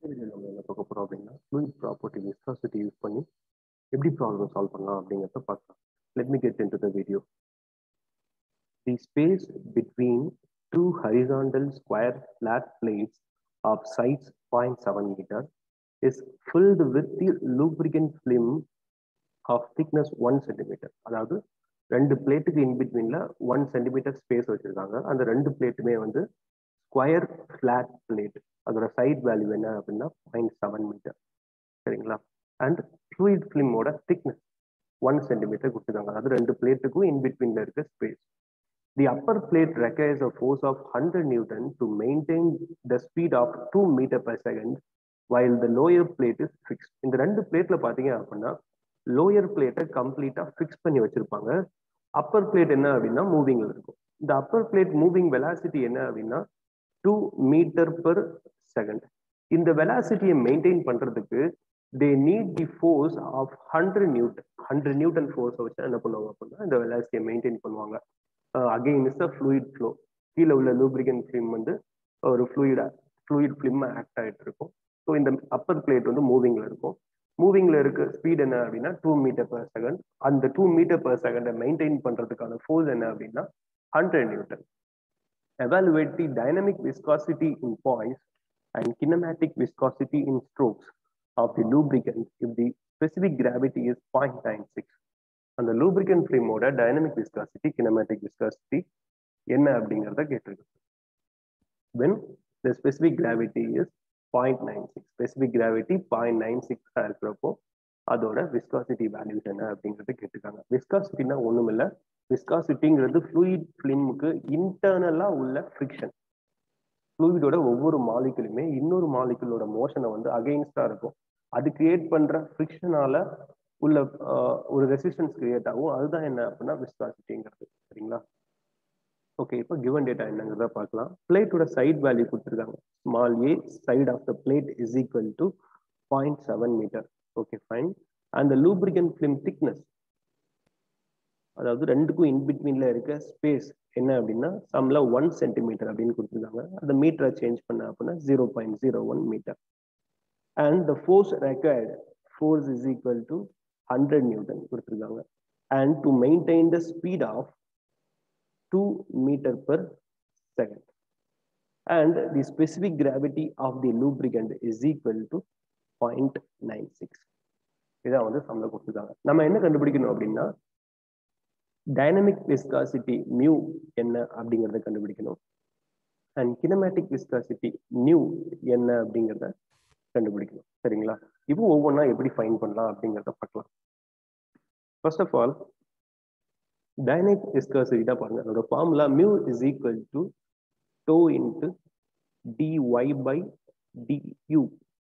Video நம்ம என்ன பார்க்க போகிறோம் அப்படின்னா fluid ப்ராப்பர்ட்டி விஸ்காசிட்டி யூஸ் பண்ணி எப்படி ப்ராப்ளம் சால்வ் பண்ணலாம் அப்படிங்கிறத பார்க்கலாம் let me get into the video the space between two horizontal square flat plates of sides point seven metre is filled with the lubricant film of thickness one centimetre அதாவது ரெண்டு பிளேட்டுக்கு இன்பிட்வீனில் one centimetre space வச்சுருக்காங்க அந்த ரெண்டு பிளேட்டுமே வந்து square flat plate அதோட side value என்ன அப்படின்னா பாயிண்ட் செவன் மீட்டர் சரிங்களா அண்ட் ஃப்ளூயிட் ஃபிலிமோட திக்னஸ் ஒன் சென்டிமீட்டர் கொடுத்துருக்காங்க அதாவது ரெண்டு பிளேட்டுக்கும் இன்பிட்வீனில் இருக்க space the upper plate requires a force of hundred newton to maintain the speed of two metre per second while the lower plate is fix இந்த ரெண்டு பிளேட்ல பார்த்தீங்க அப்படின்னா லோயர் பிளேட்டை கம்ப்ளீட்டாக ஃபிக்ஸ் பண்ணி வச்சிருப்பாங்க அப்பர் பிளேட் என்ன அப்படின்னா மூவிங்கில் இருக்கும் இந்த அப்பர் பிளேட் மூவிங் வெலாசிட்டி என்ன அப்படின்னா டூ மீட்டர் பர் செகண்ட் இந்த வெலாசிட்டியை மெயின்டைன் பண்றதுக்கு they need the force of hundred newton hundred newton ஃபோர்ஸை வச்சு என்ன பண்ணுவாங்க அப்படின்னா இந்த வெலாசிட்டியை மெயின்டைன் பண்ணுவாங்க again is a fluid flow கீழே உள்ள லூப்ரிகன் ஃபிலிம் வந்து ஒரு ஃப்ளூயிடா ஃப்ளூயிட் ஃபிலிம் ஆக்ட் ஆகிட்டு இருக்கும் ஸோ இந்த அப்பர் பிளேட் வந்து மூவிங்ல இருக்கும் மூவிங்ல இருக்க ஸ்பீட் என்ன அப்படின்னா டூ மீட்டர் பர் செகண்ட் அந்த டூ மீட்டர் பர் செகண்டை மெயின்டைன் பண்றதுக்கான ஃபோர்ஸ் என்ன அப்படின்னா hundred newton evaluate the dynamic viscosity in points and kinematic viscosity in strokes of the lubricant if the specific gravity is 0.96 அந்த lubricant ஃப்ரேமோட dynamic viscosity kinematic viscosity என்ன அப்படிங்கிறத கேட்டிருக்கு when the specific gravity is point nine six specific gravity point nine சிக்ஸாக இருக்கிறப்போ அதோட viscosity values என்ன அப்படிங்கிறத கேட்டிருக்காங்க விஸ்காசிட்டினா ஒன்றும் இல்லை விஸ்காசிட்டிங்கிறது ஃப்ளூயிட் ஃபிலிமுக்கு இன்டர்னலாக உள்ள ஃப்ரிக்ஷன் ஃப்ளூயிடோட ஒவ்வொரு மாலிக்குலுமே இன்னொரு மாலிக்குலோட மோஷனை வந்து அகெயின்ஸ்டாக இருக்கும் அது கிரியேட் பண்ணுற ஃப்ரிக்ஷனால உள்ள ஒரு ரெசிஸ்டன்ஸ் கிரியேட் ஆகும் அதுதான் என்ன அப்படின்னா விஸ்காசிட்டிங்கிறது சரிங்களா ஓகே இப்போ கிவன் டேட்டா என்னங்கிறத பார்க்கலாம் பிளேட்டோட சைட் வேல்யூ கொடுத்துருக்காங்க small a side of the plate is equal to point seven metre okay fine and lubricant film thickness அதாவது ரெண்டுக்கும் இன்பிட்வீன்ல இருக்க ஸ்பேஸ் என்ன அப்படின்னா சம்ல ஒன் சென்டிமீட்டர் அப்படின்னு கொடுத்துருக்காங்க அந்த மீட்டரை சேஞ்ச் பண்ண அப்படின்னா zero point zero one metre and the force required force is equal to hundred newton கொடுத்துருக்காங்க and to maintain the speed of two metre per second and the specific gravity of the lubricant is equal to point nine six இதான் வந்து சம்ல கொடுத்துருக்காங்க நம்ம என்ன கண்டுபிடிக்கணும் அப்படின்னா dynamic viscosity mu என்ன அப்படிங்கிறத கண்டுபிடிக்கணும் அண்ட் கினமேட்டிக் விஸ்காசிட்டி நியூ என்ன அப்படிங்கிறத கண்டுபிடிக்கணும் சரிங்களா இப்போ ஒவ்வொன்றா எப்படி ஃபைன் பண்ணலாம் அப்படிங்கிறத பார்க்கலாம் first of all dynamic viscosity தான் பாருங்க அதோட formula mu is equal to tau into d y by d u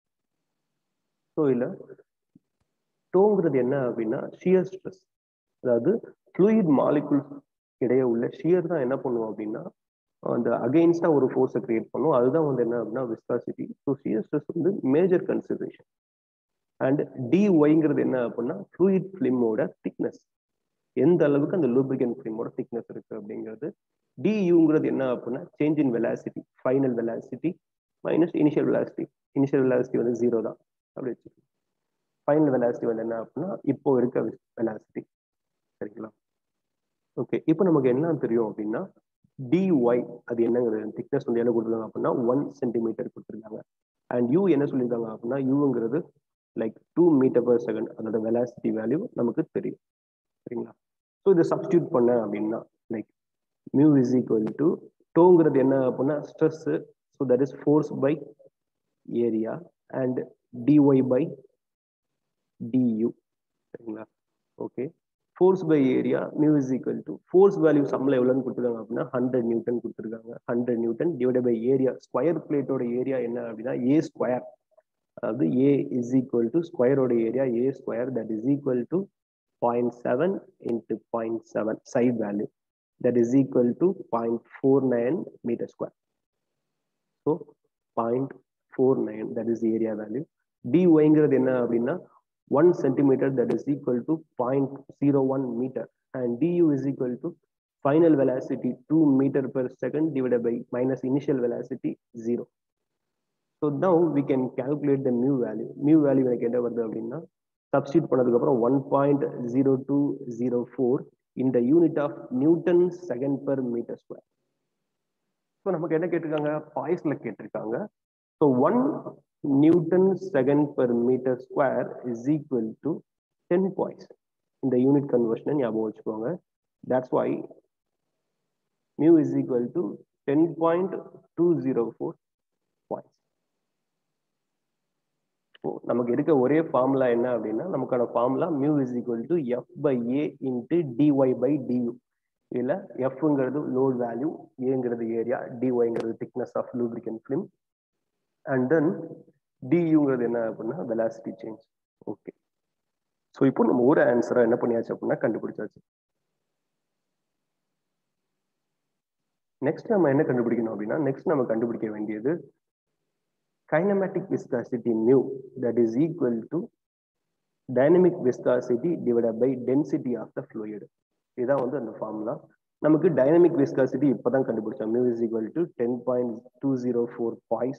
so இல்லை டோங்கிறது என்ன அப்படின்னா ஷியர் ஸ்ட்ரெஸ் அதாவது ஃப்ளூயிட் மாலிகுல்ஸ் இடையே உள்ள ஷியர் தான் என்ன பண்ணுவோம் அப்படின்னா அந்த அகெயின்ஸ்டா ஒரு ஃபோர்ஸை கிரியேட் பண்ணும் அதுதான் வந்து என்ன அப்படின்னா விஸ்காசிட்டி ஸோ ஷியர் ஸ்ட்ரெஸ் வந்து மேஜர் கன்சிடரேஷன் அண்ட் டி ஒய்ங்கிறது என்ன அப்படின்னா ஃப்ளூயிட் ஃபிலிமோட திக்னஸ் எந்த அளவுக்கு அந்த லூப்ரிகன் ஃபிலிமோட திக்னஸ் இருக்கு அப்படிங்கிறது டியூங்கிறது என்ன அப்படின்னா change in velocity final velocity minus initial velocity initial velocity வந்து ஜீரோ தான் அப்படி வச்சுக்கோங்க ஃபைனல் வெலாசிட்டி வந்து என்ன அப்படின்னா இப்போ இருக்க வெலாசிட்டி சரிங்களா ஓகே இப்போ நமக்கு என்ன தெரியும் அப்படின்னா டிஒய் அது என்னங்கிறது திக்னஸ் வந்து என்ன கொடுத்துருக்காங்க அப்படின்னா ஒன் சென்டிமீட்டர் கொடுத்துருக்காங்க அண்ட் யூ என்ன சொல்லியிருக்காங்க அப்படின்னா யூங்கிறது like two metre per second அதோட வெலாசிட்டி வேல்யூ நமக்கு தெரியும் சரிங்களா ஸோ இதை சப்ஸ்டியூட் பண்ண அப்படின்னா like mu is equal to டோங்கிறது என்ன அப்படின்னா stress so that is force by area and d y by d u சரிங்களா okay force by area mu is equal to force value சம்ல எவ்வளோன்னு கொடுத்துருக்காங்க அப்படின்னா ஹண்ட்ரட் நியூட்டன் கொடுத்துருக்காங்க hundred newton divide by area square பிளேட்டோட ஏரியா என்ன அப்படின்னா ஏ ஸ்கொயர் அதாவது ஏ இஸ் ஈக்குவல் டு ஸ்கொயரோட area a square that is equal to point seven into point seven side value that is equal to point four nine metre square so point four nine that is area value டிஒய்ங்கிறது என்ன அப்படின்னா 1 centimeter that is equal to 0.01 meter and du is equal to final velocity 2 meter per second divided by minus initial velocity 0. So so now we can calculate the mu value mu value எனக்கு என்ன வருது அப்படின்னா substitute பண்ணதுக்கப்புறம் one point zero two zero four இந்த unit of newton second per metre square so நமக்கு என்ன கேட்டிருக்காங்க பாய்ஸ்ல கேட்டிருக்காங்க so one newton second per metre square is equal to ten poise இந்த யூனிட் கன்வர்ஷனை ஞாபகம் வச்சுக்கோங்க that's why mu is equal to ten point two zero four poise நமக்கு இருக்க ஒரே ஃபார்முலா என்ன அப்படின்னா நமக்கான formula mu is equal to F by A into d y by d u இதில் எஃப்ங்கிறது லோட் வேல்யூ ஏங்கிறது ஏரியா டிஒய்ங்கிறது thickness of lubricant film and then டியூங்கிறது என்ன அப்படின்னா வெலாசிட்டி சேஞ்ச் ஓகே ஸோ இப்போ நம்ம ஒரு ஆன்சரை என்ன பண்ணியாச்சு அப்படின்னா கண்டுபிடிச்சாச்சு நெக்ஸ்ட் நம்ம என்ன கண்டுபிடிக்கணும் அப்படின்னா நெக்ஸ்ட் நம்ம கண்டுபிடிக்க வேண்டியது kinematic viscosity mu that is equal to dynamic viscosity divide by density of the fluid இதுதான் வந்து அந்த ஃபார்முலா நமக்கு டைனமிக் விஸ்காசிட்டி இப்போதான் கண்டுபிடிச்சோம் mu is equal to ten point two zero four poise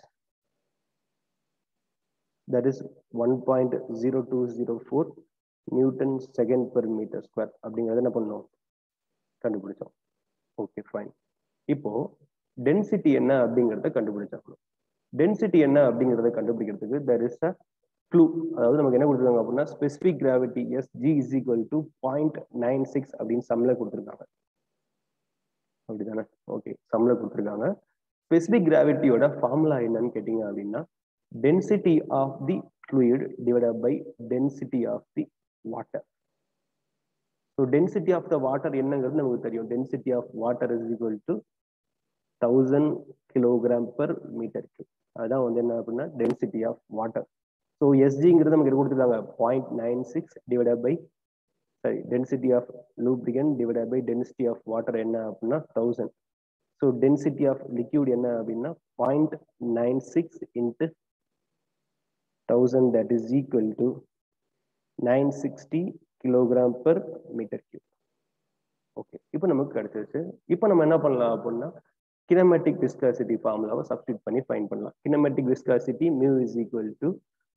that is one point zero two zero four newton second per metre square அப்படிங்கிறத என்ன பண்ணோம் கண்டுபிடிச்சோம் ஓகே ஃபைன் இப்போ டென்சிட்டி என்ன அப்படிங்கிறத கண்டுபிடிச்சாக்கணும் டென்சிட்டி என்ன அப்படிங்கிறத கண்டுபிடிக்கிறதுக்கு தெர் இஸ் அ க்ளூ அதாவது நமக்கு என்ன கொடுத்துருக்காங்க அப்படின்னா specific gravity S G is equal to point nine six அப்படின்னு சம்ல கொடுத்துருக்காங்க அப்படிதானே ஓகே சம்ல கொடுத்துருக்காங்க ஸ்பெசிபிக் கிராவிட்டியோட ஃபார்முலா என்னன்னு கேட்டீங்க அப்படின்னா density of the fluid divided by density of the water. So density of the water என்னங்கிறது நமக்கு தெரியும் density of water is equal to thousand kilogram per metre cube அதுதான் வந்து என்ன அப்படின்னா டென்சிட்டி ஆஃப் வாட்டர் ஸோ எஸ்ஜிங்கிறது நமக்கு கொடுத்துருக்காங்க point nine six divide by sorry density of lubricant divide by density of water என்ன அப்படின்னா thousand so density of liquid என்ன அப்படின்னா point nine six into thousand that is equal to nine sixty kilogram per metre cube okay இப்போ நமக்கு கிடைச்சிருச்சு இப்போ நம்ம என்ன பண்ணலாம் அப்படின்னா கினமெட்டிக் விஸ்காசிட்டி ஃபார்முலாவை சப்ஸ்டியூட் பண்ணி ஃபைன் பண்ணலாம் kinematic viscosity mu is equal to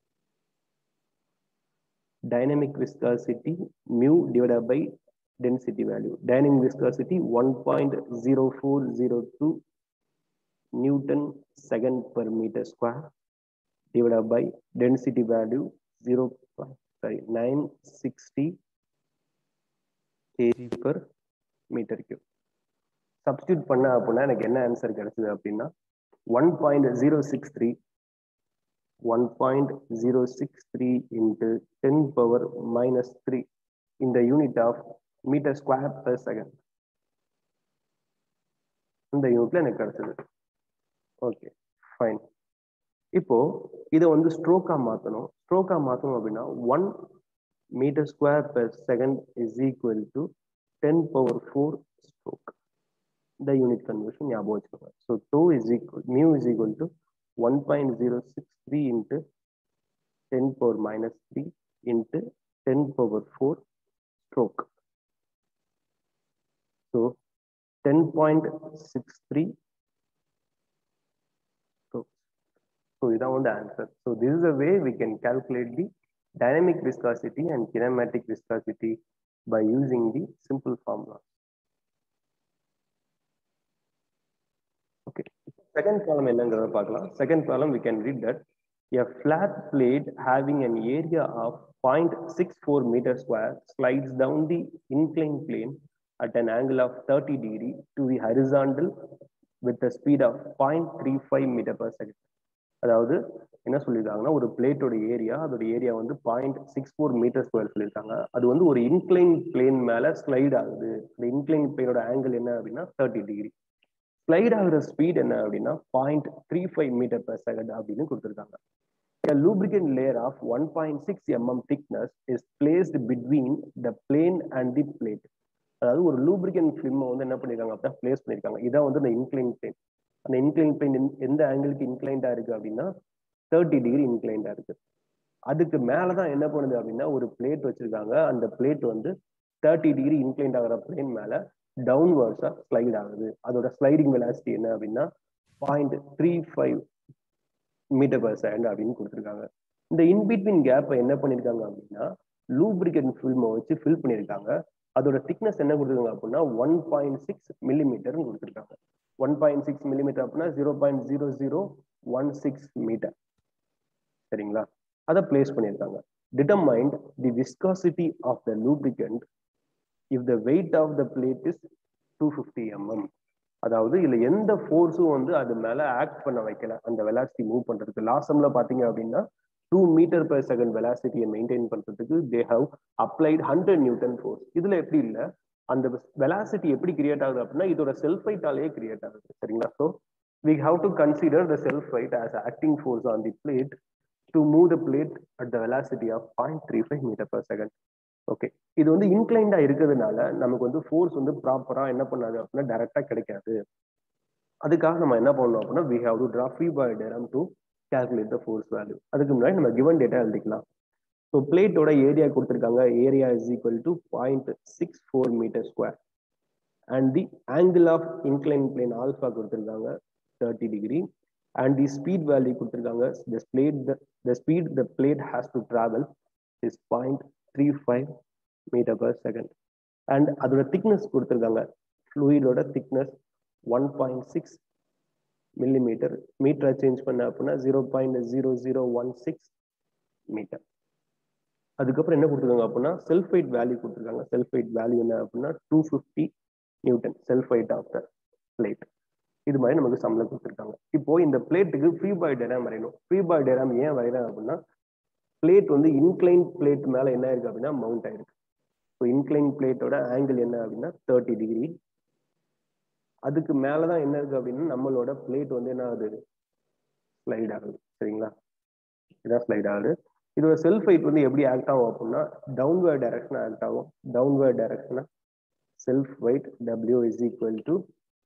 dynamic viscosity mu divide by density value. Dynamic viscosity 1.0402 Newton second per meter square divided by density value 0. Sorry, 960 kg per meter cube. Substitute பண்ண அப்படின்னா எனக்கு என்ன answer கிடைச்சது அப்படின்னா one point zero six three one point zero six three into ten power minus three இந்த unit of metre square per second இந்த யூனிட்ல எனக்கு கிடைச்சது ஓகே ஃபைன் இப்போ இதை வந்து ஸ்ட்ரோக்கா மாத்தணும் ஸ்ட்ரோக்கா மாத்தணும் அப்படின்னா one metre square per second is equal to ten power four stroke இந்த யூனிட் கன்வர்ஷன் ஞாபகம் வச்சுக்கோங்க so two is equal mu is equal to one point zero six three into ten power minus three into ten power four stroke So 10.63 strokes. So இதான் வந்து answer. So this is the way we can calculate the dynamic viscosity and kinematic viscosity by using the simple formula. Okay. Second column என்னங்கிறத பார்க்கலாம். Second column we can read that a flat plate having an area of 0.64 meter square slides down the inclined plane at an angle of 30 degree to the horizontal with a speed of 0.35 meter per second. அதாவது என்ன சொல்லியிருக்காங்கன்னா ஒரு பிளேட்டோட area அதோட area வந்து point six four metre square சொல்லியிருக்காங்க அது வந்து ஒரு இன்க்ளைன் பிளேன் மேல ஸ்லைட் ஆகுது இந்த இன்க்ளைன் பிளேனோட ஆங்கிள் என்ன அப்படின்னா தேர்ட்டி டிகிரி ஸ்லைட் ஆகுற ஸ்பீட் என்ன அப்படின்னா point three five metre per second அப்படின்னு கொடுத்துருக்காங்க A lubricant layer of 1.6 mm thickness is placed between the plane and the plate. அதாவது ஒரு லூப்ரிகன் ஃபிலிம் வந்து என்ன பண்ணிருக்காங்க அப்படின்னா பிளேஸ் பண்ணிருக்காங்க இதான் வந்து இந்த இன்க்ளைன் பிளேன் அந்த இன்க்ளைன் பிளேன் எந்த ஆங்கிளுக்கு இன்க்ளைண்டா இருக்கு அப்படின்னா தேர்ட்டி டிகிரி இன்க்ளைண்டா இருக்கு அதுக்கு மேலதான் என்ன பண்ணுது அப்படின்னா ஒரு பிளேட் வச்சிருக்காங்க அந்த பிளேட் வந்து தேர்ட்டி டிகிரி இன்க்ளைண்ட் ஆகிற பிளேன் மேல டவுன்வர்ட்ஸா ஸ்லைட் ஆகுது அதோட ஸ்லைடிங் வெலாசிட்டி என்ன அப்படின்னா point three five metre per second அப்படின்னு கொடுத்துருக்காங்க இந்த இன்பிட்வீன் கேப்பை என்ன பண்ணியிருக்காங்க அப்படின்னா லூப்ரிகன் ஃபில்மை வச்சு ஃபில் பண்ணியிருக்காங்க அதோட திக்னஸ் என்ன கொடுத்துருக்காங்க அப்படின்னா ஒன் பாயிண்ட் சிக்ஸ் மில்லிமீட்டர்னு கொடுத்துருக்காங்க ஒன் பாயிண்ட் சிக்ஸ் மில்லிமீட்டர் அப்படின்னா zero point zero zero one six metre சரிங்களா அதை பிளேஸ் பண்ணியிருக்காங்க determine the viscosity of the lubricant if the weight of the plate is two fifty mm அதாவது இதுல எந்த ஃபோர்ஸும் வந்து அது மேல ஆக்ட் பண்ண வைக்கல அந்த வெலாசிட்டி மூவ் பண்றதுக்கு லாஸ்ட் செம்ல பாத்தீங்க அப்படின்னா டூ மீட்டர் பெர் செகண்ட் வெலாசிட்டியை மெயின்டைன் பண்றதுக்கு they have applied hundred newton force இதுல எப்படி இல்லை அந்த வெலாசிட்டி எப்படி கிரியேட் ஆகுது அப்படின்னா இதோட செல்ஃப் வெயிட்டாலேயே கிரியேட் ஆகுது சரிங்களா so we have to consider the self weight as acting force on the plate to move the plate at the velocity of point three five metre per second okay இது வந்து இன்க்ளைண்டா இருக்கிறதுனால நமக்கு வந்து force வந்து ப்ராப்பரா என்ன பண்ணாது அப்படின்னா டைரக்டா கிடைக்காது அதுக்காக நம்ம என்ன பண்ணணும் அப்படின்னா we have to draw free body diagram to calculate the force value அதுக்கு முன்னாடி நம்ம கிவன் டேட்டா எழுதிக்கலாம் ஸோ பிளேட்டோட ஏரியா கொடுத்துருக்காங்க area is equal to point six four metre square and the angle of incline plane alpha கொடுத்துருக்காங்க thirty degree and the speed value கொடுத்துருக்காங்க the plate the speed the plate has to travel is point three five metre per second and அதோட thickness கொடுத்துருக்காங்க ஃப்ளூயிடோட thickness one point six millimetre மீட்டரை change பண்ண அப்படின்னா zero point zero zero one six metre அதுக்கப்புறம் என்ன கொடுத்துருக்காங்க அப்படின்னா self weight value கொடுத்துருக்காங்க செல்ஃப் வெயிட் வேல்யூ என்ன அப்படின்னா two fifty newton self weight of the plate இது மாதிரி நமக்கு சம்பளம் கொடுத்துருக்காங்க இப்போ இந்த பிளேட்டுக்கு ஃப்ரீ பாய் டேராம் வரையணும் ஃப்ரீ பாய் டேராம் ஏன் வரையறேன் அப்படின்னா பிளேட் வந்து இன்க்ளைன் பிளேட் மேல என்ன இருக்கு அப்படின்னா மவுண்ட் ஆயிருக்கு ஸோ இன்க்ளைன் பிளேட்டோட ஆங்கிள் என்ன அப்படின்னா தேர்ட்டி டிகிரி அதுக்கு மேலதான் என்ன இருக்கு அப்படின்னா நம்மளோட பிளேட் வந்து என்ன ஆகுது ஸ்லைட் ஆகுது சரிங்களா இதான் ஸ்லைட் ஆகுது இதோட செல்ஃப் வெயிட் வந்து எப்படி ஆக்ட் ஆகும் அப்படின்னா டவுன்வேர்ட் டைரக்ஷன் ஆக்ட் ஆகும் டவுன்வேர்ட் டைரக்ஷனா self weight W is equal to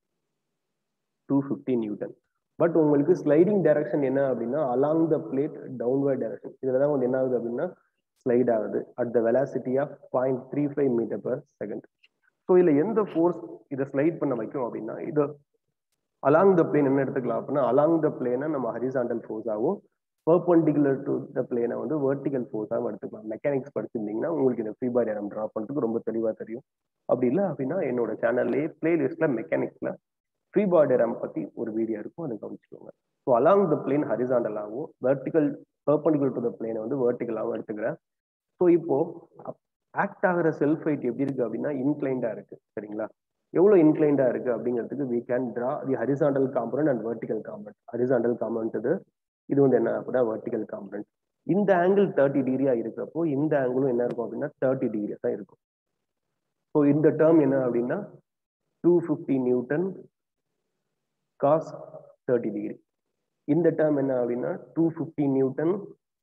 two fifty newton but உங்களுக்கு ஸ்லைடிங் டைரக்ஷன் என்ன அப்படின்னா along the plate downward direction இதுல தான் வந்து என்ன ஆகுது அப்படின்னா ஸ்லைட் ஆகுது at the velocity of point three five metre per second so இதில் எந்த ஃபோர்ஸ் இதை ஸ்லைட் பண்ண வைக்கும் அப்படின்னா இது அலாங் த பிளேன் என்ன எடுத்துக்கலாம் அப்படின்னா அலாங் த பிளேனை நம்ம ஹரிசாண்டல் ஃபோர்ஸாகவும் பர்பண்டிகுலர் டு த பிளேனை வந்து வெர்டிகல் ஃபோர்ஸாகவும் எடுத்துக்கலாம் மெக்கானிக்ஸ் படிச்சிருந்தீங்கன்னா உங்களுக்கு இந்த ஃப்ரீ பாடி நேரம் ட்ரா பண்ணுறதுக்கு ரொம்ப தெளிவாக தெரியும் அப்படி இல்லை அப்படின்னா என்னோட சேனல்லே பிளேலிஸ்ட்ல மெக்கானிக்ஸ்ல ஃப்ரீ பாடி ரேம் பத்தி ஒரு வீடியோ இருக்கும் அதை கவனிச்சுக்கோங்க ஸோ அலாங் த பிளேன் ஹரிசாண்டலாகவும் வெர்டிகல் பர்பண்டிகுலர் டு த பிளேனை வந்து வெர்டிகலாகவும் எடுத்துக்கிறேன் ஸோ இப்போ ஆக்ட் ஆகிற செல்ஃப் வெயிட் எப்படி இருக்கு அப்படின்னா இன்க்ளைண்டா இருக்கு சரிங்களா எவ்வளவு இன்க்ளைண்டா இருக்கு அப்படிங்கிறதுக்கு we can draw the horizontal component and vertical component horizontal component இது இது வந்து என்ன அப்படின்னா வெர்டிகல் காம்பனண்ட் இந்த ஆங்கிள் தேர்ட்டி டிகிரியா இருக்கிறப்போ இந்த ஆங்கிளும் என்ன இருக்கும் அப்படின்னா தேர்ட்டி டிகிரியா தான் இருக்கும் ஸோ இந்த டேர்ம் என்ன அப்படின்னா two fifty newton cos thirty degree இந்த டேர்ம் என்ன அப்படின்னா two fifty newton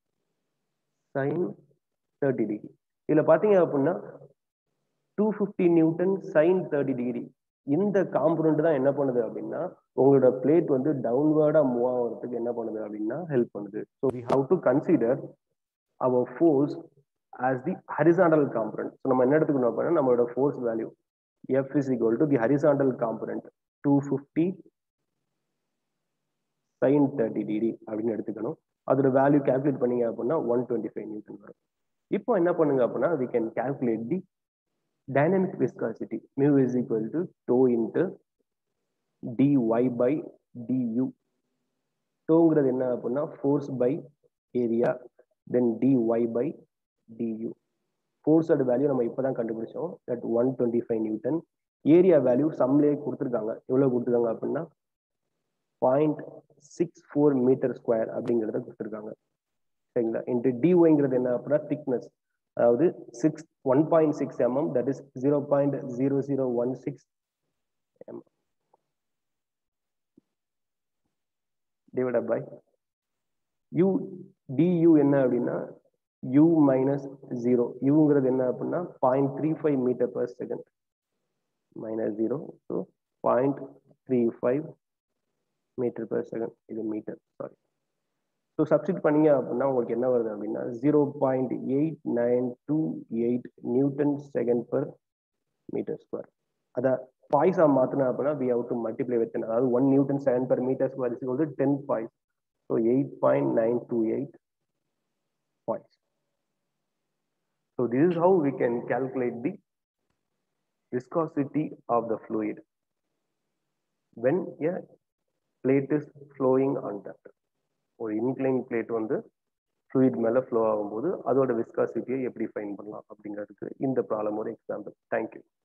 sine thirty degree இதில் பார்த்தீங்க அப்படின்னா two fifty newton sine thirty degree இந்த காம்பனண்ட் தான் என்ன பண்ணுது அப்படின்னா உங்களோட பிளேட் வந்து டவுன்வேர்டா மூவ் ஆகிறதுக்கு என்ன பண்ணுது அப்படின்னா ஹெல்ப் பண்ணுது so we have to consider our force as the horizontal component so நம்ம என்ன எடுத்துக்கணும் அப்படின்னா நம்மளோட force value F is equal to the horizontal component two fifty sine thirty degree அப்படின்னு எடுத்துக்கணும் அதோட வேல்யூ கேல்குலேட் பண்ணீங்க அப்படின்னா ஒன் டுவெண்ட்டி ஃபைவ் நியூட்டன் வரும் இப்போ என்ன பண்ணுங்க அப்படின்னா we can calculate the dynamic viscosity mu is equal to tau into dy by du டோங்கிறது என்ன அப்படின்னா force by area then dy by du ஃபோர்ஸோட வேல்யூ நம்ம இப்போதான் கண்டுபிடிச்சோம் that one twenty five newton area value சம்லேயே கொடுத்துருக்காங்க எவ்வளோ கொடுத்துருக்காங்க அப்படின்னா point six four metre square அப்படிங்கிறத கொடுத்துருக்காங்க சரிங்களா இன்ட்டு டிஒய்ங்கிறது என்ன அப்படின்னா திக்னஸ் அதாவது six one point six mm that is zero point zero zero one six mm divide by u du என்ன அப்படின்னா யூ மைனஸ் ஜீரோ யூங்கிறது என்ன அப்படின்னா point three five metre per second minus zero so point three five metre per second இது metre sorry so substitute பண்ணீங்க அப்படின்னா உங்களுக்கு என்ன வருது அப்படின்னா zero point eight nine two eight newton second per metre square அதை பாய்ஸா மாற்றினா அப்படின்னா we have to multiply with அதாவது one newton second per metre square is வந்து ten poise So 8.928 points. So this is how we can calculate the viscosity of the fluid when a plate is flowing on that. ஒரு incline plate வந்து fluid மேலே flow ஆகும்போது அதோட விஸ்காசிட்டியை எப்படி fine பண்ணலாம் அப்படிங்கிறதுக்கு இந்த ப்ராப்ளம் ஒரு எக்ஸாம்பிள் தேங்க்யூ